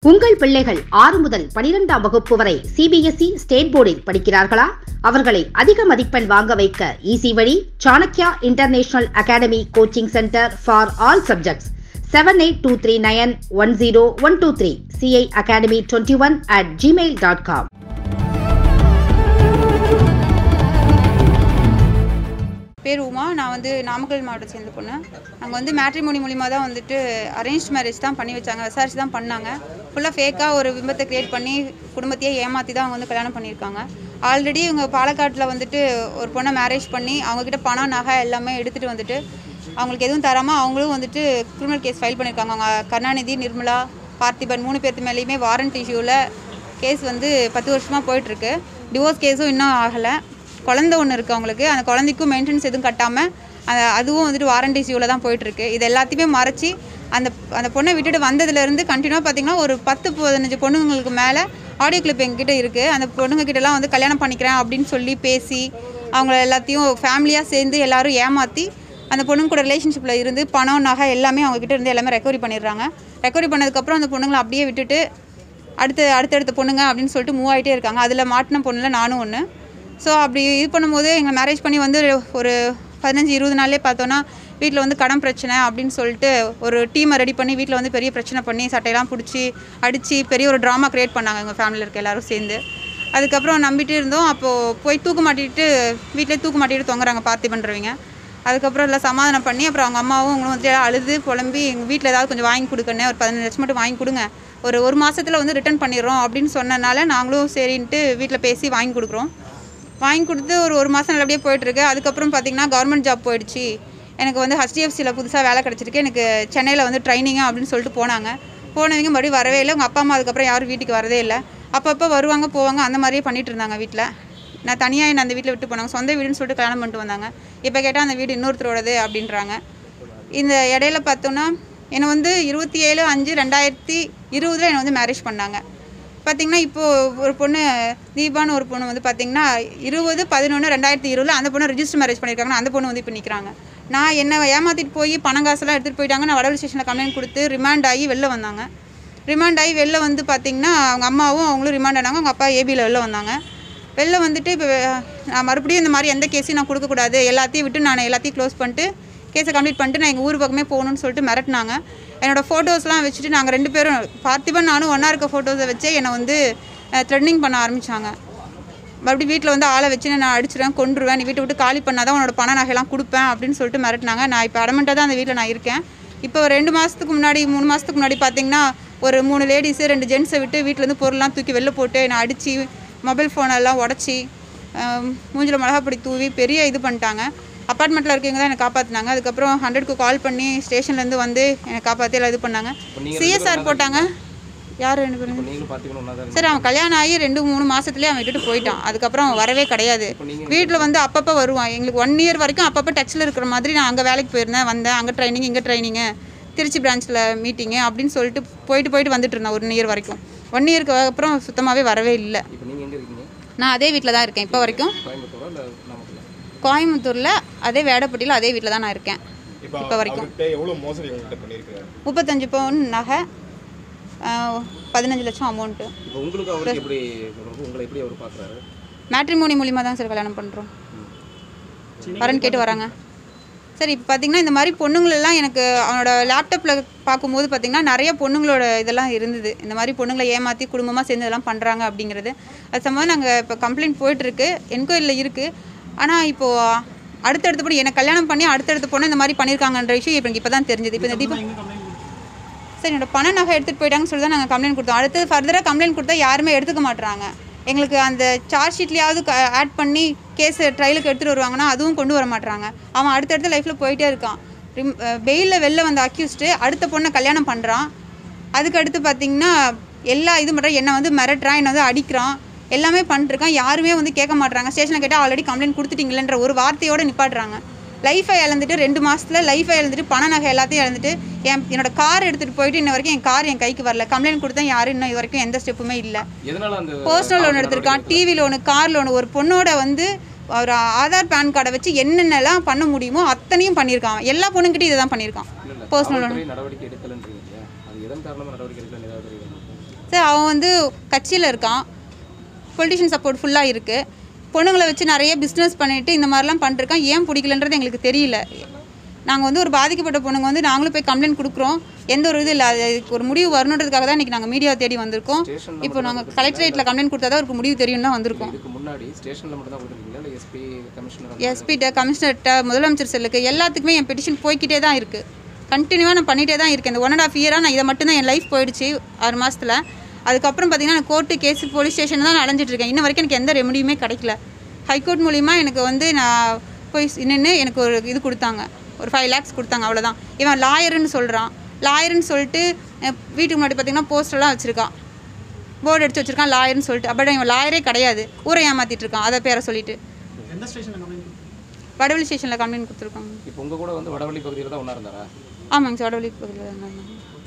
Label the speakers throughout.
Speaker 1: உங்கள் பிள்ளைகள் ஆறு முதல் பனிரெண்டாம் வகுப்பு வரை சிபிஎஸ்இ ஸ்டேட் போர்டில் படிக்கிறார்களா அவர்களை அதிக மதிப்பெண் வாங்க வைக்க ஈசி வழி Chanakya international academy coaching centre for all subjects seven eight two three nine one zero one two three CI academy twenty one at Gmail dot com
Speaker 2: பேர் உமா நான் வந்து நாமக்கல் மாவட்டத்தை சேர்ந்த பொண்ணு நாங்கள் வந்து மேட்ரிமோனி மூலிமா தான் வந்துட்டு அரேஞ்ச் மேரேஜ் தான் பண்ணி வச்சாங்க விசாரிச்சு தான் பண்ணாங்க ஃபுல்லாக ஃபேக்காக ஒரு பிம்பத்தை க்ரியேட் பண்ணி குடும்பத்தையே ஏமாற்றி தான் அவங்க வந்து கல்யாணம் பண்ணியிருக்காங்க ஆல்ரெடி இவங்க பாலக்காட்டில் வந்துட்டு ஒரு பொண்ணை மேரேஜ் பண்ணி அவங்கக்கிட்ட பணம் நகை எல்லாமே எடுத்துகிட்டு வந்துட்டு அவங்களுக்கு எதுவும் தராமல் அவங்களும் வந்துட்டு கிரிமினல் கேஸ் ஃபைல் பண்ணியிருக்காங்க அவங்க கருணாநிதி நிர்மலா பார்த்திபன் மூணு பேர்த்து மேலேயுமே வாரண்ட் இஷ்யூவில் கேஸ் வந்து பத்து வருஷமாக போயிட்டுருக்கு டிவோர்ஸ் கேஸும் இன்னும் ஆகலை குழந்த ஒன்று இருக்குது அவங்களுக்கு அந்த குழந்தைக்கும் மெயின்டெனன்ஸ் எதுவும் கட்டாமல் அதுவும் வந்துட்டு வாரண்டி இஷ்யூவில் தான் போயிட்டுருக்கு இது எல்லாத்தையுமே மறைச்சி அந்த அந்த பொண்ணை விட்டுட்டு வந்ததுலேருந்து கண்டினியூவாக பார்த்தீங்கன்னா ஒரு பத்து பதினஞ்சு பொண்ணுங்களுக்கு மேலே ஆடியோ கிளிப் எங்ககிட்ட இருக்குது அந்த பொண்ணுங்க கிட்டலாம் வந்து கல்யாணம் பண்ணிக்கிறேன் அப்படின்னு சொல்லி பேசி அவங்கள எல்லாத்தையும் ஃபேமிலியாக சேர்ந்து எல்லாரும் ஏமாற்றி அந்த பொண்ணுங்க கூட ரிலேஷன்ஷிப்பில் இருந்து பணம் நகை எல்லாமே அவங்ககிட்ட இருந்து எல்லாமே ரெக்கவரி பண்ணிடுறாங்க ரெக்கவரி பண்ணதுக்கப்புறம் அந்த பொண்ணுங்களை அப்படியே விட்டுட்டு அடுத்து அடுத்தடுத்த பொண்ணுங்க அப்படின்னு சொல்லிட்டு மூவ் ஆகிட்டே இருக்காங்க அதில் மாட்டின பொண்ணுல நானும் ஒன்று ஸோ அப்படி இது பண்ணும்போது எங்களை மேரேஜ் பண்ணி வந்து ஒரு பதினஞ்சு இருபது நாள்லேயே பார்த்தோன்னா வீட்டில் வந்து கடன் பிரச்சனை அப்படின்னு சொல்லிட்டு ஒரு டீமை ரெடி பண்ணி வீட்டில் வந்து பெரிய பிரச்சனை பண்ணி சட்டையெல்லாம் பிடிச்சி அடித்து பெரிய ஒரு ட்ராமா க்ரியேட் பண்ணாங்க எங்கள் ஃபேமிலியில் இருக்க எல்லாரும் சேர்ந்து அதுக்கப்புறம் நம்பிட்டு இருந்தோம் அப்போது போய் தூக்கு மாட்டிட்டு வீட்டிலே தூக்கு மாட்டிட்டு தொங்குறாங்க பார்த்தி பண்ணுறவங்க அதுக்கப்புறம் எல்லாம் சமாதானம் பண்ணி அப்புறம் அவங்க அம்மாவும் அவங்களும் வந்து அழுது புலம்பி எங்கள் வீட்டில் ஏதாவது கொஞ்சம் வாங்கி கொடுக்கணும் ஒரு பதினஞ்சு லட்சம் மட்டும் வாங்கி கொடுங்க ஒரு ஒரு மாதத்தில் வந்து ரிட்டர்ன் பண்ணிடுறோம் அப்படின்னு சொன்னனால நாங்களும் சரின்ட்டு வீட்டில் பேசி வாங்கி கொடுக்குறோம் வாங்கி கொடுத்து ஒரு ஒரு மாதம் நல்லபடியாக போயிட்டுருக்கு அதுக்கப்புறம் பார்த்தீங்கன்னா கவர்மெண்ட் ஜாப் போயிடுச்சு எனக்கு வந்து ஹெச்டிஎஃப்சியில் புதுசாக வேலை கிடச்சிருக்கு எனக்கு சென்னையில் வந்து ட்ரைனிங்கு அப்படின்னு சொல்லிட்டு போனாங்க போனவங்க மறுபடியும் வரவே இல்லை உங்கள் அப்பா அம்மா அதுக்கப்புறம் யாரும் வீட்டுக்கு வரதே இல்லை அப்பப்போ வருவாங்க போவாங்க அந்த மாதிரியே பண்ணிட்டு இருந்தாங்க வீட்டில் நான் தனியாக என்ன அந்த வீட்டில் விட்டு போனாங்க சொந்த வீடுன்னு சொல்லிட்டு கல்யாணம் பண்ணிட்டு வந்தாங்க இப்போ கேட்டால் அந்த வீடு இன்னொருத்தரோடது அப்படின்றாங்க இந்த இடையில பார்த்தோன்னா என்னை வந்து இருபத்தி ஏழு அஞ்சு ரெண்டாயிரத்தி இருபதில் என்னை வந்து மேரேஜ் பண்ணாங்க பார்த்தீங்கன்னா இப்போது ஒரு பொண்ணு தீபான்னு ஒரு பொண்ணு வந்து பார்த்தீங்கன்னா இருபது பதினொன்று ரெண்டாயிரத்தி இருபதில் அந்த பொண்ணு ரிஜிஸ்டர் மேரேஜ் பண்ணியிருக்காங்க அந்த பொண்ணு வந்து இப்போ நிற்கிறாங்க நான் என்னை ஏமாற்றிட்டு போய் பணம் காசெல்லாம் எடுத்துகிட்டு போயிட்டாங்க நான் வடவழி ஸ்டேஷனில் கம்ப்ளைண்ட் கொடுத்து ரிமாண்ட் ஆகி வெளில வந்தாங்க ரிமாண்ட் ஆகி வெளில வந்து பார்த்தீங்கன்னா அவங்க அம்மாவும் அவங்களும் ரிமாண்ட் ஆனாங்க அவங்க அப்பா ஏபியில் வெளில வந்தாங்க வெளில வந்துட்டு இப்போ நான் மறுபடியும் இந்த மாதிரி எந்த கேஸையும் நான் கொடுக்கக்கூடாது எல்லாத்தையும் விட்டு நான் எல்லாத்தையும் க்ளோஸ் பண்ணிட்டு கேஸை கம்ப்ளீட் பண்ணிட்டு நான் எங்கள் ஊர் பக்கமே போகணும்னு சொல்லிட்டு மிரட்டினாங்க என்னோடய ஃபோட்டோஸ்லாம் வச்சுட்டு நாங்கள் ரெண்டு பேரும் பார்த்திபன் நானும் ஒன்றா இருக்க ஃபோட்டோஸை வச்சே என்னை வந்து த்ரெட்னிங் பண்ண ஆரம்பித்தாங்க மறுபடியும் வீட்டில் வந்து ஆளை வச்சு நான் அடிச்சிடுவேன் கொண்டுருவேன் நீ வீட்டை விட்டு காலி பண்ணால் தான் உன்னோட பண நகையெல்லாம் கொடுப்பேன் அப்படின்னு சொல்லிட்டு மிரட்டினாங்க நான் இப்போ அடமெண்ட்டாக தான் அந்த வீட்டில் நான் இருக்கேன் இப்போ ஒரு ரெண்டு மாதத்துக்கு முன்னாடி மூணு மாதத்துக்கு முன்னாடி பார்த்தீங்கன்னா ஒரு மூணு லேடிஸு ரெண்டு ஜென்ஸை விட்டு வீட்டிலேருந்து பொருள்லாம் தூக்கி வெளில போட்டு நான் அடித்து மொபைல் ஃபோனெல்லாம் உடச்சி மூஞ்சில் மிளகாப்பொடி தூவி பெரிய இது பண்ணிட்டாங்க அப்பார்ட்மெண்ட்டில் இருக்கவங்க தான் என்னை காப்பாற்றினாங்க அதுக்கப்புறம் ஹண்ட்ரட்க்கு கால் பண்ணி ஸ்டேஷன்லேருந்து வந்து என்னை காப்பாற்றி எல்லாம் இது பண்ணாங்க சிஎஸ்ஆர் போட்டாங்க யார் ரெண்டு பேரும்
Speaker 3: நீங்களும் பார்த்திங்கன்னா ஒன்றா தான்
Speaker 2: சரி அவன் கல்யாணம் ஆகி ரெண்டு மூணு மாதத்துலேயே அவன் விட்டுட்டு போயிட்டான் அதுக்கப்புறம் அவன் வரவே கிடையாது வீட்டில் வந்து அப்பப்போ வருவான் எங்களுக்கு ஒன் இயர் வரைக்கும் அப்பப்போ டச்சில் இருக்கிற மாதிரி நான் அங்கே வேலைக்கு போயிருந்தேன் வந்தேன் அங்கே ட்ரைனிங் இங்கே ட்ரைனிங்கு திருச்சி பிரான்ச்சில் மீட்டிங்கு அப்படின்னு சொல்லிட்டு போயிட்டு போயிட்டு வந்துட்டு இருந்தேன் ஒன் இயர் வரைக்கும் ஒன் இயருக்கு அப்புறம் சுத்தமாகவே வரவே இல்லை
Speaker 3: இப்போ நீங்கள் எங்கே இருக்கீங்க
Speaker 2: நான் அதே வீட்டில் தான் இருக்கேன் இப்போ வரைக்கும்
Speaker 3: கோயம்புத்தூரா இல்லை நாமக்கல்
Speaker 2: கோயம்புத்தூரில் அதே வேடப்பட்டியில் அதே வீட்டில் தான் நான் இருக்கேன்
Speaker 4: இப்போ
Speaker 2: இப்போ வரைக்கும்
Speaker 4: அவர்கிட்ட எவ்வளோ மோசடி உங்கள்கிட்ட பண்ணியிருக்காரு
Speaker 2: முப்பத்தஞ்சு பவுன் நகை ஆஹ், பதினஞ்சு லட்சம் அமௌண்ட்டு
Speaker 3: இப்போ உங்களுக்கு அவருக்கு எப்படி தொடர்பு? உங்களை எப்படி அவர் பார்க்குறாரு
Speaker 2: மேட்ரிமோனி மூலிமா தான் சார் கல்யாணம் பண்ணுறோம் வரன் கேட்டு வராங்க சரி இப்போ பார்த்தீங்கன்னா இந்த மாதிரி பொண்ணுங்களெல்லாம் எனக்கு அவனோட லேப்டாப்பில் பார்க்கும்போது பார்த்தீங்கன்னா நிறைய பொண்ணுங்களோட இதெல்லாம் இருந்தது இந்த மாதிரி பொண்ணுங்களை ஏமாற்றி குடும்பமாக சேர்ந்து இதெல்லாம் பண்ணுறாங்க அப்படிங்கிறது அது சம்மந்தம் நாங்கள் இப்போ கம்ப்ளைண்ட் போயிட்டுருக்கு என்கொயரியில் இருக்குது ஆனால் இப்போது அடுத்தடுத்த பொண்ணு எனக்கு கல்யாணம் பண்ணி அடுத்தடுத்த பொண்ணு இந்த மாதிரி பண்ணியிருக்காங்கன்ற விஷயம் இப்போ இப்போ தான் தெரிஞ்சது இப்போ இந்த தீபம் சரி என்னோட பண நகை எடுத்துகிட்டு போயிட்டாங்கன்னு சொல்லி தான் நாங்கள் கம்ப்ளைண்ட் கொடுத்தோம் அடுத்தது ஃபர்தராக கம்ப்ளைண்ட் கொடுத்தா யாருமே எடுத்துக்க மாட்றாங்க எங்களுக்கு அந்த சார்ஜ் ஷீட்லேயாவது ஆட் பண்ணி கேஸ் ட்ரையலுக்கு எடுத்துகிட்டு வருவாங்கன்னா அதுவும் கொண்டு வர மாட்றாங்க அவன் அடுத்தடுத்த லைஃப்பில் போயிட்டே இருக்கான் பெயிலில் வெளில வந்து அக்யூஸ்டு அடுத்த பொண்ணை கல்யாணம் பண்ணுறான் அதுக்கு அடுத்து பார்த்தீங்கன்னா எல்லா இது பண்ணுறான் என்னை வந்து மிரட்டுறான் என்னை வந்து அடிக்கிறான் எல்லாமே பண்ணிருக்கான் யாருமே வந்து கேட்க மாட்றாங்க ஸ்டேஷனில் கேட்டால் ஆல்ரெடி கம்ப்ளைண்ட் கொடுத்துட்டீங்களேன்ற ஒரு வார்த்தையோடு நிப்பாட்டுறாங்க லைஃபை இழந்துட்டு ரெண்டு மாசத்துல லைஃபை இழந்துட்டு பண நகை எல்லாத்தையும் இழந்துட்டு என் என்னோட கார் எடுத்துகிட்டு போயிட்டு இன்ன வரைக்கும் என் கார் என் கைக்கு வரல கம்ப்ளைண்ட் கொடுத்தா யாரும் இன்னும் இது வரைக்கும் எந்த ஸ்டெப்புமே இல்லை
Speaker 3: எதனால அந்த
Speaker 2: பர்சனல் லோன் எடுத்திருக்கான் டிவி லோனு கார் லோனு ஒரு பொண்ணோட வந்து ஒரு ஆதார் பேன் கார்டை வச்சு என்னென்னலாம் பண்ண முடியுமோ அத்தனையும் பண்ணியிருக்கான் எல்லா பொண்ணுங்கிட்டையும் இதை தான் பண்ணியிருக்கான் பர்சனல் லோன்
Speaker 3: காவல்துறை நடவடிக்கை எடுக்கலன்றீங்க இல்லையா அது எதன் காரணமாக நடவடிக்கை எடுக்கலன்னு ஏதாவது தெரியுமா
Speaker 2: சார் அவன் வந்து கட்சியில் இருக்கான் பொலிட்டிஷியன் சப்போர்ட் ஃபுல்லாக இருக்குது பொண்ணுங்களை வச்சு நிறைய பிஸ்னஸ் பண்ணிட்டு இந்த மாதிரிலாம் பண்ணிருக்கான் ஏன் பிடிக்கலன்றது எங்களுக்கு தெரியல நாங்கள் வந்து ஒரு பாதிக்கப்பட்ட பொண்ணுங்க வந்து நாங்களும் போய் கம்ப்ளைண்ட் கொடுக்குறோம் எந்த ஒரு இது இல்லை அதுக்கு ஒரு முடிவு வரணுன்றதுக்காக தான் இன்றைக்கி நாங்கள் மீடியா தேடி வந்திருக்கோம்
Speaker 3: Stationல
Speaker 2: இப்போ நாங்கள் கலெக்டரேட்டில் கம்ப்ளைண்ட் கொடுத்தா தான் அவருக்கு முடிவு தெரியும் தான் வந்திருக்கோம்
Speaker 3: இதுக்கு முன்னாடி ஸ்டேஷனில் மட்டும் தான் கொடுத்துருக்கீங்களா இல்லை எஸ்பி கமிஷனர்
Speaker 2: எஸ்பிகிட்ட கமிஷனர்கிட்ட முதலமைச்சர் செல்லுக்கு எல்லாத்துக்குமே என் பெட்டிஷன் போய்க்கிட்டே தான் இருக்குது கண்டினியூவாக நான் பண்ணிகிட்டே தான் இருக்கேன் இந்த ஒன் அண்ட் ஆஃப் இயராக நான் இதை மட்டும்தான் என் லைஃப் போயிடுச்சு ஆறு மாதத்தில் அதுக்கப்புறம் பார்த்தீங்கன்னா நான் கோர்ட்டு கேஸ் போலீஸ் ஸ்டேஷன் தான் அலைஞ்சிட்டு இருக்கேன் இன்ன வரைக்கும் எனக்கு எந்த ரெமடியுமே கிடைக்கல ஹைகோர்ட் மூலிமா எனக்கு வந்து நான் போய் நின்று எனக்கு ஒரு இது கொடுத்தாங்க ஒரு ஃபைவ் லேக்ஸ் கொடுத்தாங்க அவ்வளோதான் இவன் லாயருன்னு சொல்கிறான் லாயருன்னு சொல்லிட்டு அஹ், வீட்டுக்கு முன்னாடி பார்த்தீங்கன்னா போஸ்டர்லாம் வச்சுருக்கான் போர்டு அடிச்சு வச்சிருக்கான் லாயர்னு சொல்லிட்டு அப்படி இவன் லாயரே கிடையாது ஊரை ஏமாத்திட்டு இருக்கான் அதை பேரை சொல்லிட்டு வடவழி ஸ்டேஷனில் கம்ப்ளைண்ட் கொடுத்துருக்காங்க
Speaker 3: இப்போ உங்கள் கூட வந்து வடவள்ளி பகுதியில் தான் ஒன்றா இருந்தாரா
Speaker 2: ஆமாங்க சார் வடவழி பகுதியில் இருந்தாங்க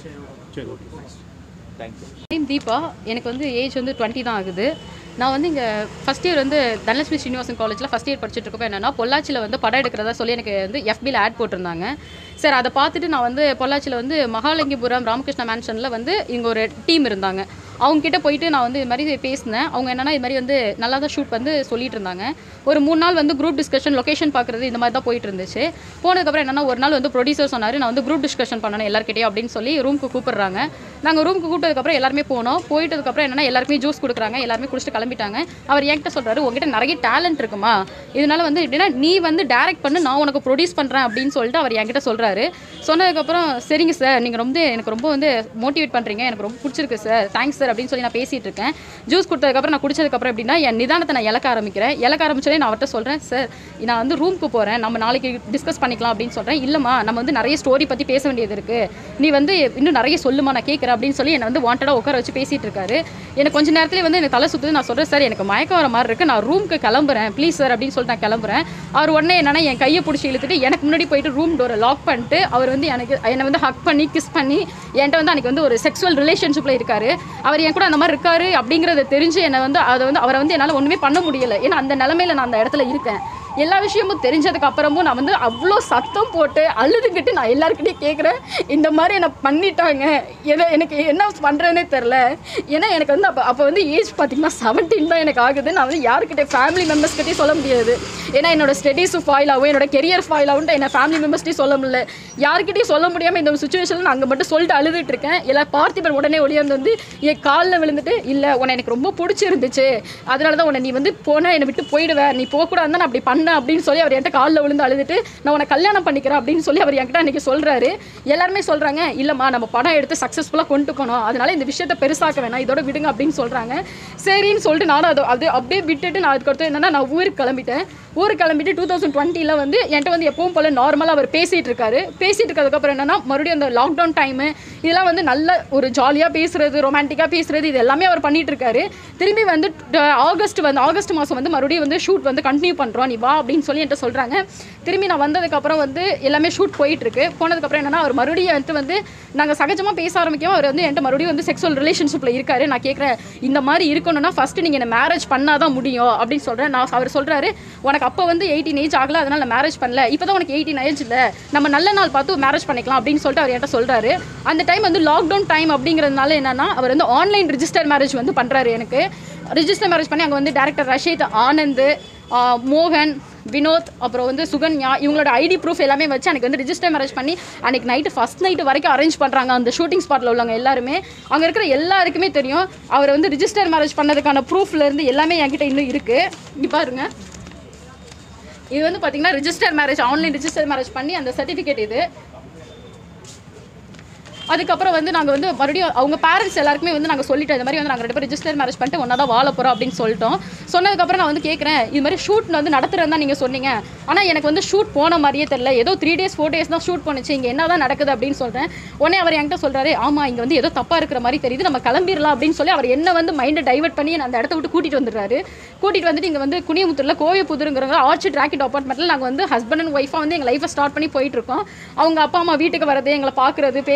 Speaker 3: தேங்க்யூ
Speaker 5: நேம் தீபா எனக்கு வந்து ஏஜ் வந்து டுவெண்ட்டி தான் ஆகுது நான் வந்து இங்கே ஃபஸ்ட் இயர் வந்து தனலட்சுமி ஸ்ரீனிவாசன் காலேஜில் ஃபஸ்ட் இயர் படிச்சுட்டு இருக்கப்போ என்னன்னா பொள்ளாச்சியில் வந்து படம் எடுக்கிறதா சொல்லி எனக்கு வந்து எஃபியில் ஆட் போட்டிருந்தாங்க சரி அதை பார்த்துட்டு நான் வந்து பொள்ளாச்சியில் வந்து மகாலிங்கபுரம் ராமகிருஷ்ணா மேன்ஷனில் வந்து இங்கே ஒரு டீம் இருந்தாங்க அவங்க கிட்ட போயிட்டு நான் வந்து இது மாதிரி பேசினேன் அவங்க என்னன்னா இது மாதிரி வந்து நல்லா தான் ஷூட் வந்து சொல்லிட்டு இருந்தாங்க ஒரு மூணு நாள் வந்து குரூப் டிஸ்கஷன் லொகேஷன் பார்க்குறது இந்த மாதிரி தான் போயிட்டு இருந்துச்சு போனதுக்கப்புறம் என்னன்னா ஒரு நாள் வந்து ப்ரொடியூசர் சொன்னார் நான் வந்து குரூப் டிஸ்கஷன் பண்ணணும் எல்லாருக்கிட்டையும் அப்படின்னு சொல்லி ரூமுக்கு கூப்பிடுறாங்க நாங்கள் ரூமுக்கு கூப்பிட்டதுக்கப்புறம் எல்லாருமே போனோம் போயிட்டதுக்கப்புறம் என்னன்னா எல்லாருக்குமே ஜூஸ் கொடுக்குறாங்க எல்லாருமே குடிச்சிட்டு கிளம்பிட்டாங்க அவர் என்கிட்ட சொல்றாரு உங்ககிட்ட நிறைய டேலண்ட் இருக்குமா இதனால வந்து எப்படின்னா நீ வந்து டைரக்ட் பண்ணு நான் உனக்கு ப்ரொடியூஸ் பண்ணுறேன் அப்படின்னு சொல்லிட்டு அவர் என்கிட்ட சொல்றாரு சொன்னதுக்கப்புறம் சரிங்க சார் நீங்கள் ரொம்ப எனக்கு ரொம்ப வந்து மோட்டிவேட் பண்ணுறீங்க எனக்கு ரொம்ப பிடிச்சிருக்கு சார் தேங்க்ஸ் சார் அப்படின்னு சொல்லி நான் பேசிட்டு இருக்கேன் ஜூஸ் கொடுத்ததுக்கப்புறம் நான் குடிச்சதுக்கப்புறம் எப்படின்னா என் நிதானத்தை நான் இழக்க ஆரம்பிக்கிறேன் இழக்க ஆரம்பிச்சோடனே நான் அவர்கிட்ட சொல்கிறேன் சார் நான் வந்து ரூமுக்கு போகிறேன் நம்ம நாளைக்கு டிஸ்கஸ் பண்ணிக்கலாம் அப்படின்னு சொல்கிறேன் இல்லைம்மா நம்ம வந்து நிறைய ஸ்டோரி பற்றி பேச வேண்டியது இருக்குது நீ வந்து இன்னும் நிறைய சொல்லுமா நான் கேட்குறேன் அப்படின்னு சொல்லி என்னை வந்து வாண்டடாக உட்கார வச்சு பேசிட்டு இருக்காரு எனக்கு கொஞ்ச நேரத்துலேயே வந்து எனக்கு தலை சுற்றுது நான் சொல்கிறேன் சார் எனக்கு மயக்கம் வர மாதிரி இருக்குது நான் ரூமுக்கு கிளம்புறேன் ப்ளீஸ் சார் அப்படின்னு சொல்லிட்டு நான் கிளம்புறேன் அவர் உடனே என்னன்னா என் கையை பிடிச்சி இழுத்துட்டு எனக்கு முன்னாடி போயிட்டு ரூம் டோரை லாக் பண்ணிட்டு அவர் வந்து எனக்கு என்னை வந்து ஹக் பண்ணி கிஸ் பண்ணி என்கிட்ட வந்து அன்றைக்கி வந்து ஒரு செக்ஸுவல் ரிலேஷன்ஷிப்பில் இருக்காரு அவர் என் கூட அந்த மாதிரி இருக்காரு அப்படிங்கிறத தெரிஞ்சு என்னை வந்து அதை வந்து அவரை வந்து என்னால் ஒன்றுமே பண்ண முடியல ஏன்னா அந்த நிலமையில நான் அந்த இடத்துல இருக்கேன் எல்லா விஷயமும் தெரிஞ்சதுக்கு அப்புறமும் நான் வந்து அவ்வளோ சத்தம் போட்டு அழுதுகிட்டு நான் எல்லாருக்கிட்டையும் கேட்குறேன் இந்த மாதிரி என்னை பண்ணிட்டாங்க எதை எனக்கு என்ன பண்ணுறேனே தெரில ஏன்னா எனக்கு வந்து அப்போ அப்போ வந்து ஏஜ் பார்த்தீங்கன்னா செவன்டீன் தான் எனக்கு ஆகுது நான் வந்து யாருக்கிட்டே ஃபேமிலி மெம்பர்ஸ்கிட்டையும் சொல்ல முடியாது ஏன்னா என்னோட ஸ்டடீஸும் ஃபாயில் ஆகும் என்னோட கெரியர் ஃபாயில் ஆகும்ட்டு என்ன ஃபேமிலி மெம்பர்ஸ்ட்டையும் சொல்ல முடியல யார்கிட்டயும் சொல்ல முடியாமல் இந்த சுச்சுவேஷனில் நான் அங்கே மட்டும் சொல்லிட்டு அழுதுட்டு இருக்கேன் எல்லா பார்த்திபன் உடனே ஒளியாந்து வந்து என் காலில் விழுந்துட்டு இல்லை உன்னை எனக்கு ரொம்ப பிடிச்சிருந்துச்சு அதனால தான் உன்னை நீ வந்து போனால் என்னை விட்டு போயிடுவேன் நீ போகக்கூடாது நான் அப்படி பண்ண அப்படின்னு சொல்லி அவர் என்கிட்ட காலில் விழுந்து அழுதுட்டு நான் உன்னை கல்யாணம் பண்ணிக்கிறேன் அப்படின்னு சொல்லி அவர் என்கிட்ட அன்றைக்கி சொல்கிறாரு எல்லாருமே சொல்கிறாங்க இல்லைம்மா நம்ம படம் எடுத்து சக்ஸஸ்ஃபுல்லாக கொண்டு போனோம் அதனால இந்த விஷயத்தை பெருசாக்க வேணாம் இதோட விடுங்க அப்படின்னு சொல்கிறாங்க சரின்னு சொல்லிட்டு நானும் அதை அது அப்படியே விட்டுட்டு நான் அதுக்கடுத்து என்னன்னா நான் ஊருக்கு கிளம்பிட்டேன் ஊருக்கு கிளம்பிட்டு டூ தௌசண்ட் டுவெண்ட்டியில் வந்து என்கிட்ட வந்து எப்பவும் போல் நார்மலாக அவர் பேசிகிட்டு இருக்காரு பேசிகிட்டு இருக்கிறதுக்கப்புறம் என்னன்னா மறுபடியும் அந்த லாக்டவுன் டைமு இதெல்லாம் வந்து நல்ல ஒரு ஜாலியாக பேசுறது ரொமான்டிக்காக பேசுறது இது எல்லாமே அவர் பண்ணிட்டு இருக்காரு திரும்பி வந்து ட- ஆகஸ்ட் வந்து ஆகஸ்ட் மாதம் வந்து மறுபடியும் வந்து ஷூட் வந்து கண்டினியூ பண்ணுறோம் நீ வா அப்படின்னு சொல்லி என்கிட்ட சொல்கிறாங்க திரும்பி நான் வந்ததுக்கப்புறம் வந்து எல்லாமே ஷூட் போயிட்டு இருக்கு போனதுக்கப்புறம் என்னன்னா அவர் மறுபடியும் வந்துட்டு வந்து நாங்கள் சகஜமாக பேச ஆரம்பிக்கவும் அவர் வந்து என்கிட்ட மறுபடியும் வந்து செக்ஸுவல் ரிலேஷன்ஷிப்பில் இருக்காரு நான் கேட்குறேன் இந்த மாதிரி இருக்கணும்னா ஃபஸ்ட்டு நீங்கள் என்ன மேரேஜ் பண்ணாதான் முடியும் அப்படின்னு சொல்கிறேன் நான் அவர் சொல்கிறாரு உனக்கு அப்போ வந்து எயிட்டீன் ஏஜ் ஆகல அதனால நான் மேரேஜ் பண்ணல இப்போ தான் உனக்கு எயிட்டீன் ஏஜ் இல்லை நம்ம நல்ல நாள் பார்த்து மேரேஜ் பண்ணிக்கலாம் அப்படின்னு சொல்லிட்டு அவர் என்கிட்ட சொல்கிறாரு அந்த டைம் வந்து லாக்டவுன் டைம் அப்படிங்கிறதுனால என்னன்னா அவர் வந்து ஆன்லைன் ரிஜிஸ்டர் மேரேஜ் வந்து பண்ணுறாரு எனக்கு ரிஜிஸ்டர் மேரேஜ் பண்ணி அங்கே வந்து டேரக்டர் ரஷீத் ஆனந்த் ஆ, மோகன் வினோத் அப்புறம் வந்து சுகன்யா இவங்களோட ஐடி ப்ரூஃப் எல்லாமே வச்சு எனக்கு வந்து ரிஜிஸ்டர் மேரேஜ் பண்ணி அன்னைக்கு நைட்டு ஃபஸ்ட் நைட்டு வரைக்கும் அரேஞ்ச் பண்ணுறாங்க அந்த ஷூட்டிங் ஸ்பாட்டில் உள்ளவங்க எல்லாருமே அங்கே இருக்கிற எல்லாருக்குமே தெரியும் அவர் வந்து ரிஜிஸ்டர் மேரேஜ் பண்ணதுக்கான ப்ரூஃப்ல இருந்து எல்லாமே என்கிட்ட இன்னும் இருக்குது இங்கே பாருங்க இது வந்து பார்த்தீங்கன்னா register marriage online register marriage பண்ணி அந்த சர்டிஃபிகேட் இது அதுக்கப்புறம் வந்து நாங்கள் வந்து மறுபடியும் அவங்க பேரண்ட்ஸ் எல்லாருக்குமே வந்து நாங்கள் சொல்லிட்டோம் இந்த மாதிரி வந்து நாங்கள் ரெண்டு பேரும் ரிஜிஸ்டர் மேரேஜ் பண்ணிட்டு ஒன்றா தான் வாழ போகிறோம் அப்படின்னு சொல்லிட்டோம் சொன்னதுக்கப்புறம் நான் வந்து கேட்குறேன் இது மாதிரி ஷூட் வந்து நடத்துறேன்னு தான் நீங்கள் சொன்னீங்க ஆனால் எனக்கு வந்து ஷூட் போன மாதிரியே தெரியல ஏதோ த்ரீ டேஸ் ஃபோர் டேஸ் தான் ஷூட் பண்ணுச்சு இங்கே என்ன தான் நடக்குது அப்படின்னு சொல்கிறேன் உடனே அவர் என்கிட்ட சொல்கிறாரு ஆமாம் இங்கே வந்து ஏதோ தப்பாக இருக்கிற மாதிரி தெரியுது நம்ம கிளம்பிடலாம் அப்படின்னு சொல்லி அவர் என்ன வந்து மைண்டை டைவர்ட் பண்ணி என்னை அந்த இடத்த விட்டு கூட்டிகிட்டு வந்துடுறாரு கூட்டிகிட்டு வந்துட்டு இங்கே வந்து குனியமுத்தூரில் கோயப்புதுருங்கிற ஆர்ச்சிட் ராக்கெட் அப்பார்ட்மெண்ட்டில் நாங்கள் வந்து ஹஸ்பண்ட் அண்ட் ஒய்ஃபாக வந்து எங்கள் லைஃப்பை ஸ்டார்ட் பண்ணி போயிட்டு இருக்கோம் அவங்க அப்பா அம்மா வீட்டுக்கு வரது எங்களை பார்க்குறது பேசுறது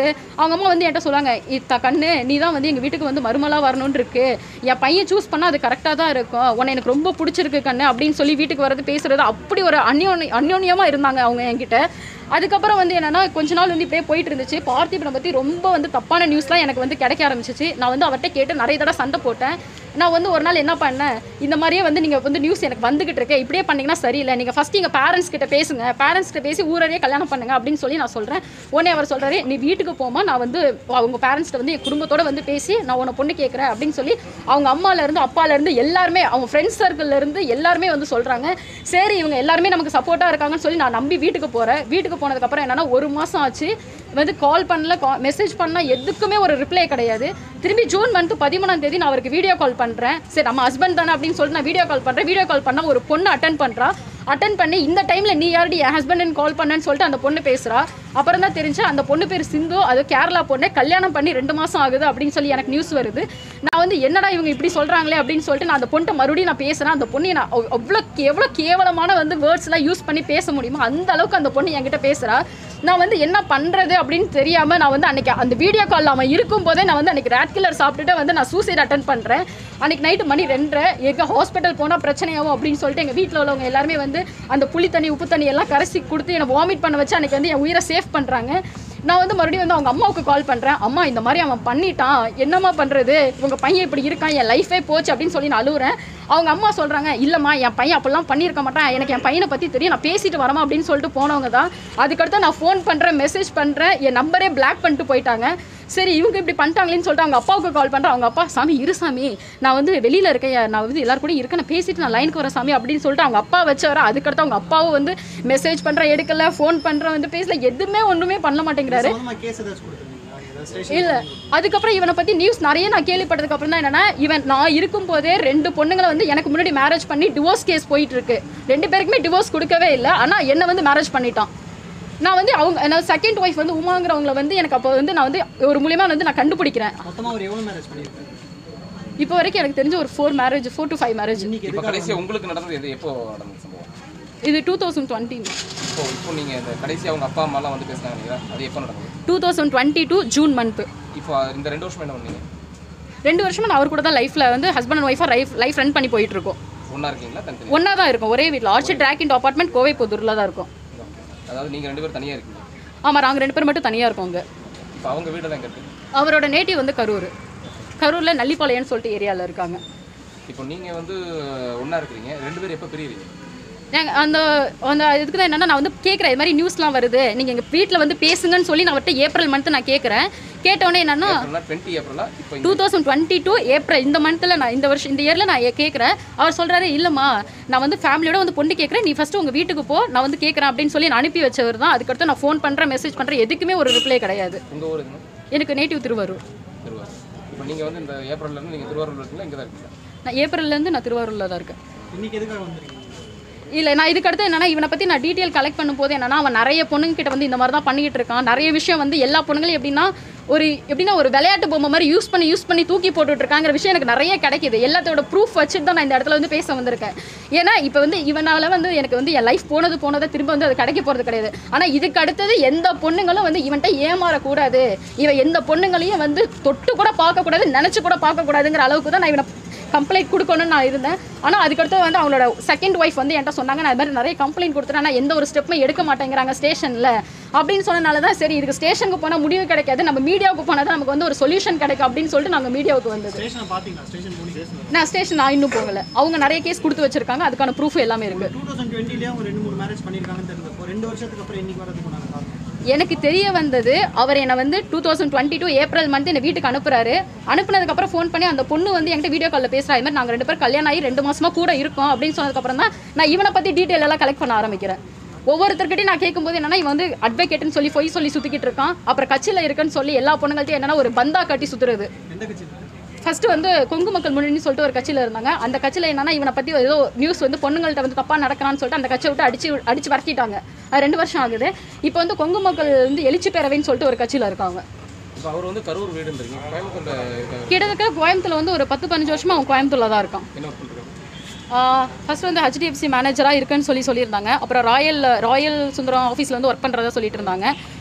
Speaker 5: அவங்க அம்மா வந்து என்கிட்ட சொல்லுவாங்க இத்த கண்ணு நீ தான் வந்து எங்கள் வீட்டுக்கு வந்து மருமலாக வரணும்னு இருக்கு என் பையன் சூஸ் பண்ணால் அது கரெக்டாக தான் இருக்கும் உன்னை எனக்கு ரொம்ப பிடிச்சிருக்கு கண்ணு அப்படின்னு சொல்லி வீட்டுக்கு வரது பேசுறது அப்படி ஒரு அந்யோனி அந்யோன்யமாக இருந்தாங்க அவங்க என்கிட்ட அதுக்கப்புறம் வந்து என்னன்னா கொஞ்ச நாள் வந்து இப்படியே போயிட்டு இருந்துச்சு பார்த்திபனை பற்றி ரொம்ப வந்து தப்பான நியூஸ்லாம் எனக்கு வந்து கிடைக்க ஆரம்பிச்சிச்சு நான் வந்து அவர்கிட்ட கேட்டு நிறைய தடவை சண்டை போட்டேன் நான் வந்து ஒரு நாள் என்ன பண்ணேன் இந்த மாதிரியே வந்து நீங்கள் வந்து நியூஸ் எனக்கு வந்துகிட்டு இருக்கு இப்படியே பண்ணீங்கன்னா சரியில்லை நீங்கள் ஃபஸ்ட் எங்கள் பேரண்ட்ஸ் கிட்ட பேசுங்க பேரண்ட்ஸ் கிட்ட பேசி ஊரே கல்யாணம் பண்ணுங்க அப்படின்னு சொல்லி நான் சொல்கிறேன் உடனே அவர் சொல்கிறாரு நீ வீட்டுக்கு போமா நான் வந்து அவங்க பேரண்ட்ஸ்கிட்ட வந்து என் குடும்பத்தோட வந்து பேசி நான் உன்னை பொண்ணு கேட்குறேன் அப்படின்னு சொல்லி அவங்க அம்மாலேருந்து அப்பாலேருந்து எல்லாருமே அவங்க ஃப்ரெண்ட்ஸ் சர்க்கிள்லேருந்து எல்லாருமே வந்து சொல்கிறாங்க சரி இவங்க எல்லாருமே நமக்கு சப்போர்ட்டாக இருக்காங்கன்னு சொல்லி நான் நம்பி வீட்டுக்கு போகிறேன் வீட்டுக்கு போனதுக்கப்புறம் என்னன்னா ஒரு மாதம் ஆச்சு வந்து கால் பண்ணல மெசேஜ் பண்ணால் எதுக்குமே ஒரு ரிப்ளை கிடையாது திரும்பி ஜூன் மந்த் பதிமூணாம் தேதி நான் அவருக்கு வீடியோ கால் பண்ணுறேன் சரி நம்ம ஹஸ்பண்ட் தானே அப்படின்னு சொல்லிட்டு நான் வீடியோ கால் பண்ணுறேன் வீடியோ கால் பண்ணால் ஒரு பொண்ணு அட்டன் பண்ணுறா அட்டன் பண்ணி இந்த டைமில் நீ யாரடி என் ஹஸ்பண்ட் கால் பண்ணேன்னு சொல்லிட்டு அந்த பொண்ணு பேசுகிறா அப்புறம் தான் தெரிஞ்சு அந்த பொண்ணு பேர் சிந்து அது கேரளா பொண்ணு கல்யாணம் பண்ணி ரெண்டு மாதம் ஆகுது அப்படின்னு சொல்லி எனக்கு நியூஸ் வருது நான் வந்து என்னடா இவங்க இப்படி சொல்கிறாங்களே அப்படின்னு சொல்லிட்டு நான் அந்த பொண்ணை மறுபடியும் நான் பேசுகிறேன் அந்த பொண்ணை நான் அவ்- அவ்வளோ எவ்வளோ கேவலமான வந்து வேர்ட்ஸ்லாம் யூஸ் பண்ணி பேச முடியுமோ அந்த அளவுக்கு அந்த பொண்ணு என்கிட்ட பேசுகிறா நான் வந்து என்ன பண்ணுறது அப்படின்னு தெரியாமல் நான் வந்து அன்னைக்கு அந்த வீடியோ காலில் அவன் இருக்கும் போதே நான் வந்து அன்னைக்கு ரேட் கில்லர் சாப்பிட்டுட்டு வந்து நான் சூசைட் அட்டன் பண்ணுறேன் அன்னைக்கு நைட்டு மணி ரெண்டரை எங்கள் ஹாஸ்பிட்டல் போனால் பிரச்சனையாகும் அப்படின்னு சொல்லிட்டு எங்கள் வீட்டில் உள்ளவங்க எல்லாருமே வந்து அந்த புளி தண்ணி உப்பு தண்ணி எல்லாம் கரைச்சி கொடுத்து என்னை வாமிட் பண்ண வச்சு அன்னைக்கு வந்து என் உயிரை சேவ் பண்ணுறாங்க நான் வந்து மறுபடியும் வந்து அவங்க அம்மாவுக்கு கால் பண்ணுறேன் அம்மா இந்த மாதிரி அவன் பண்ணிட்டான் என்னம்மா பண்ணுறது உங்கள் பையன் இப்படி இருக்கான் என் லைஃபே போச்சு அப்படின்னு சொல்லி நான் அழுகுறேன் அவங்க அம்மா சொல்கிறாங்க இல்லைம்மா என் பையன் அப்படிலாம் பண்ணியிருக்க மாட்டான் எனக்கு என் பையனை பற்றி தெரியும் நான் பேசிட்டு வரமா அப்படின்னு சொல்லிட்டு போனவங்க தான் அதுக்கடுத்து நான் ஃபோன் பண்ணுறேன் மெசேஜ் பண்ணுறேன் என் நம்பரே பிளாக் பண்ணிட்டு போயிட்டாங்க சரி இவங்க இப்படி பண்ணிட்டாங்களேன்னு சொல்லிட்டு அவங்க அப்பாவுக்கு கால் பண்ணுறேன் அவங்க அப்பா சாமி இரு சாமி நான் வந்து வெளியில் இருக்கேன் நான் வந்து எல்லாரும் கூட இருக்கேன் நான் பேசிட்டு நான் லைனுக்கு வரேன் சாமி அப்படின்னு சொல்லிட்டு அவங்க அப்பா வச்சு வர அதுக்கடுத்து அவங்க அப்பாவும் வந்து மெசேஜ் பண்ணுறேன் எடுக்கல ஃபோன் பண்ணுறேன் வந்து பேசல எதுவுமே ஒன்றுமே பண்ண மாட்டேங்கிறாரு
Speaker 6: சம்பந்தமா கேஸ் ஏதாச்சும் கொடுத்துருந்தீங்களா ஏதாவது ஸ்டேஷன்
Speaker 5: இல்ல அதுக்கப்புறம் இவனை பத்தி நியூஸ் நிறைய நான் கேள்விப்பட்டதுக்கு அப்புறம் தான் என்னன்னா இவன் நான் இருக்கும் போதே ரெண்டு பொண்ணுங்களை வந்து எனக்கு முன்னாடி மேரேஜ் பண்ணி டிவோர்ஸ் கேஸ் போயிட்டு இருக்கு ரெண்டு பேருக்குமே டிவோர்ஸ் கொடுக்கவே இல்லை ஆனா என்ன வந்து மேரேஜ் பண்ணிட்டான் நான் வந்து அவங்க நான் செகண்ட் ஒய்ஃப் வந்து உமாங்கிறவங்கள வந்து எனக்கு அப்போ வந்து நான் வந்து ஒரு மூலியமா வந்து நான் கண்டுபிடிக்கிறேன்
Speaker 6: மொத்தமா அவர் எவ்வளவு மேரேஜ் பண்ணியிருக்காரு
Speaker 5: இப்போ வரைக்கும் எனக்கு தெரிஞ்ச ஒரு four marriage four to five marriage
Speaker 6: இன்னைக்கு
Speaker 3: இப்போ
Speaker 6: எதுக்காக
Speaker 3: கடைசியாக உங்களுக்கு நடந்தது எது எப்போ நடந்தது சம்பவம்
Speaker 5: இது டூ தௌசண்ட் டுவெண்ட்டி
Speaker 3: இப்போ இப்போ நீங்கள் இந்த கடைசி அவங்க அப்பா அம்மாலாம் வந்து பேசுனாங்க இல்லையா அது எப்போ நடந்தது
Speaker 5: two thousand twenty two June month
Speaker 3: இப்போ இந்த ரெண்டு வருஷம் என்ன பண்ணீங்க
Speaker 5: ரெண்டு வருஷமா நான் அவர் கூட தான் லைஃப்ல வந்து ஹஸ்பண்ட் அண்ட் ஒய்ஃபாக லைஃப் லைஃப் ரன் பண்ணி போயிட்டு இருக்கோம்
Speaker 3: ஒன்றா இருக்கீங்களா தனித்தனி
Speaker 5: ஒன்றா தான் இருக்கும் ஒரே வீட்டில் orchid track in apartment Kovai புதூரில் தான் இருக்கும்
Speaker 3: அதாவது நீங்கள் ரெண்டு பேரும் தனியாக இருக்கீங்க
Speaker 5: ஆமாம் நாங்கள் ரெண்டு பேரும் மட்டும் தனியாக இருக்கோங்க
Speaker 3: இப்போ அவங்க வீடெல்லாம் எங்கே இருக்கு
Speaker 5: அவரோட நேட்டிவ் வந்து கரூர் கரூரில் நல்லிப்பாளையம்னு சொல்லிட்டு ஏரியாவில் இருக்காங்க
Speaker 3: இப்போ நீங்கள் வந்து ஒன்றா இருக்கிறீங்க ரெண்டு பேரும் எப்போ பிரியுறீங்க
Speaker 5: நாங்க அந்த அந்த இதுக்கு தான் என்னன்னா நான் வந்து கேட்குறேன் இது மாதிரி நியூஸ்லாம் வருது நீங்கள் எங்கள் வீட்டில் வந்து பேசுங்கன்னு சொல்லி நான் அவர்கிட்ட ஏப்ரல் மந்த் நான் கேட்குறேன் கேட்டோடனே என்னன்னா
Speaker 3: ஏப்ரல்னா டுவெண்ட்டி ஏப்ரலா இப்போ
Speaker 5: two thousand twenty two April இந்த மந்த்தில் நான் இந்த வருஷம் இந்த இயரில் நான் கேட்குறேன் அவர் சொல்கிறாரு இல்லைம்மா நான் வந்து ஃபேமிலியோட வந்து பொண்ணு கேட்குறேன் நீ ஃபஸ்ட்டு உங்கள் வீட்டுக்கு போ நான் வந்து கேட்குறேன் அப்படின்னு சொல்லி நான் அனுப்பி வச்சவர் தான் அதுக்கடுத்து நான் ஃபோன் பண்ணுறேன் மெசேஜ் பண்ணுறேன் எதுக்குமே ஒரு ரிப்ளை கிடையாது
Speaker 3: உங்கள் ஊர் எதுங்க
Speaker 5: எனக்கு நேட்டிவ் திருவாரூர்
Speaker 3: திருவாரூர் இப்போ நீங்கள் வந்து இந்த ஏப்ரல்லேருந்து நீங்கள் திருவாரூர் இருக்கீங்களா இங்கே தான் இருக்கீங்களா
Speaker 5: நான் ஏப்ரல்லேருந்து நான் திருவாரூரில் தான் இருக்கேன்
Speaker 6: இன்னைக்கு எதுக்காக வந்திருக்கீங்க
Speaker 5: இல்லை நான் இதுக்கு அடுத்து என்னன்னா இவனை பற்றி நான் டீட்டெயில் கலெக்ட் பண்ணும்போது என்னன்னா அவன் நிறைய பொண்ணுங்க கிட்ட வந்து இந்த மாதிரி தான் பண்ணிக்கிட்டு இருக்கான் நிறைய விஷயம் வந்து எல்லா பொண்ணுங்களையும் எப்படின்னா ஒரு எப்படின்னா ஒரு விளையாட்டு பொம்மை மாதிரி யூஸ் பண்ணி யூஸ் பண்ணி தூக்கி போட்டுட்டு இருக்காங்கிற விஷயம் எனக்கு நிறைய கிடைக்குது எல்லாத்தோட ப்ரூஃப் வச்சுட்டு தான் நான் இந்த இடத்துல வந்து பேச வந்திருக்கேன் ஏன்னா இப்போ வந்து இவனால வந்து எனக்கு வந்து என் லைஃப் போனது போனதை திரும்ப வந்து அது கிடைக்க போகிறது கிடையாது ஆனால் இதுக்கு அடுத்தது எந்த பொண்ணுங்களும் வந்து இவன்ட்ட ஏமாறக்கூடாது இவன் எந்த பொண்ணுங்களையும் வந்து தொட்டு கூட பார்க்கக்கூடாது நினச்சி கூட பார்க்கக்கூடாதுங்கிற அளவுக்கு தான் நான் இவனை கம்ப்ளைண்ட் கொடுக்கணும்னு நான் இருந்தேன் ஆனால் அதுக்கடுத்து வந்து அவங்களோட செகண்ட் ஒய்ஃப் வந்து என்கிட்ட சொன்னாங்க நான் இது மாதிரி நிறைய கம்ப்ளைண்ட் கொடுத்துட்டேன் ஆனால் எந்த ஒரு ஸ்டெப்புமே எடுக்க மாட்டேங்கிறாங்க ஸ்டேஷனில் அப்படின்னு சொன்னனால தான் சரி இதுக்கு ஸ்டேஷனுக்கு போனால் முடிவு கிடைக்காது நம்ம மீடியாவுக்கு போனால் தான் நமக்கு வந்து ஒரு சொல்யூஷன் கிடைக்கும் அப்படின்னு சொல்லிட்டு நாங்கள் மீடியாவுக்கு வந்தது
Speaker 6: ஸ்டேஷனை பாத்தீங்களா ஸ்டேஷன் போனீங்க
Speaker 5: நான் ஸ்டேஷன் நான் இன்னும் போகல அவங்க நிறைய கேஸ் கொடுத்து வச்சிருக்காங்க அதுக்கான ப்ரூஃப் எல்லாமே இருக்கு
Speaker 6: டூ தௌசண்ட் டுவெண்ட்டிலேயே அவங்க ரெண்டு மூணு மேரேஜ் பண்ணியிருக்காங்கன்னு தெரிஞ்சப்போ ரெண்டு வருஷத்துக்கு அப்புறம் இன்னைக்கு வரதுக்கு உண்டான காரணம்
Speaker 5: எனக்கு தெரிய வந்தது அவர் என்னை வந்து two thousand twenty two April month என்னை வீட்டுக்கு அனுப்புறாரு அனுப்புனதுக்கப்புறம் ஃபோன் பண்ணி அந்த பொண்ணு வந்து என்கிட்ட வீடியோ காலில் பேசுகிறா இது மாதிரி நாங்கள் ரெண்டு பேரும் கல்யாணம் ஆகி ரெண்டு மாசமா கூட இருக்கோம் அப்படின்னு சொன்னதுக்கப்புறம் தான் நான் இவனை பற்றி டீட்டெயில் எல்லாம் கலெக்ட் பண்ண ஆரம்பிக்கிறேன் ஒவ்வொருத்தர்கிட்டையும் நான் கேட்கும்போது என்னன்னா இவன் வந்து அட்வொகேட்னு சொல்லி பொய் சொல்லி சுற்றிக்கிட்டு இருக்கான் அப்புறம் கட்சியில் இருக்குன்னு சொல்லி எல்லா பொண்ணுங்கள்ட்டையும் என்னன்னா ஒரு பந்தா கட்டி சுற்றுறது
Speaker 6: எந்த கட்சி
Speaker 5: ஃபர்ஸ்ட் வந்து கொங்கு மக்கள் முன்னணி சொல்லிட்டு ஒரு கட்சியில் இருந்தாங்க அந்த கட்சியில் என்னன்னா இவனை பற்றி ஏதோ நியூஸ் வந்து பொண்ணுங்கள்ட்ட வந்து தப்பாக நடக்கிறான்னு சொல்லிட்டு அந்த கட்சியை விட்டு அடிச்சு அடிச்சு விரட்டிட்டாங்க அது ரெண்டு வருஷம் ஆகுது இப்போ வந்து கொங்கு மக்கள் வந்து எழுச்சி பேரவைன்னு சொல்லிட்டு ஒரு கட்சியில் இருக்காங்க
Speaker 3: இப்போ அவர் வந்து கரூர் வீடுன்றீங்க கோயம்புத்தூரில் இருக்காங்க
Speaker 5: கிட்டத்தட்ட கோயம்புத்தூர்ல வந்து ஒரு பத்து பதினஞ்சு வருஷமா அவன் கோயம்புத்தூர்ல தான் இருக்கான்
Speaker 3: என்ன ஒர்க் பண்ணுறாங்க
Speaker 5: ஃபர்ஸ்ட் வந்து ஹெச்டிஎஃப்சி மேனேஜராக இருக்குன்னு சொல்லி சொல்லியிருந்தாங்க அப்புறம் ராயல் ராயல் சுந்தரம் ஆஃபீஸில் வந்து ஒர்க் பண்ணுறதா சொல்லிட்டு இருந்தாங்க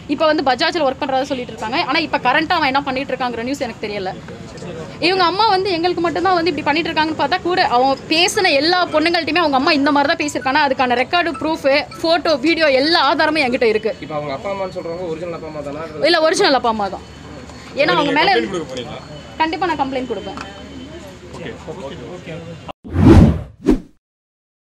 Speaker 5: இப்போ வந்து பஜாஜில் ஒர்க் பண்ணுறதா சொல்லிட்டு இருக்காங்க ஆனால் இப்போ கரண்ட்டாக அவன் என்ன பண்ணிட்டு இருக்காங்கிற நியூஸ் எனக்கு தெரியல இவங்க அம்மா வந்து எங்களுக்கு மட்டும்தான் வந்து இப்படி பண்ணிட்டு இருக்காங்கன்னு பார்த்தா கூட அவன் பேசின எல்லா பொண்ணுங்கள்ட்டையுமே அவங்க அம்மா இந்த மாதிரி தான் பேசியிருக்காங்க அதுக்கான ரெக்கார்டு ப்ரூஃப் ஃபோட்டோ வீடியோ எல்லா ஆதாரமும் என்கிட்ட இருக்கு
Speaker 3: இப்போ அவங்க அப்பா அம்மான்னு சொல்றவங்க ஒரிஜினல் அப்பா அம்மா தானா
Speaker 5: இல்லை ஒரிஜினல் அப்பா அம்மா தான் ஏன்னா அவங்க மேலே
Speaker 4: கொடுக்க போறீங்களா
Speaker 5: கண்டிப்பாக நான் கம்ப்ளைண்ட் கொடுப்பேன்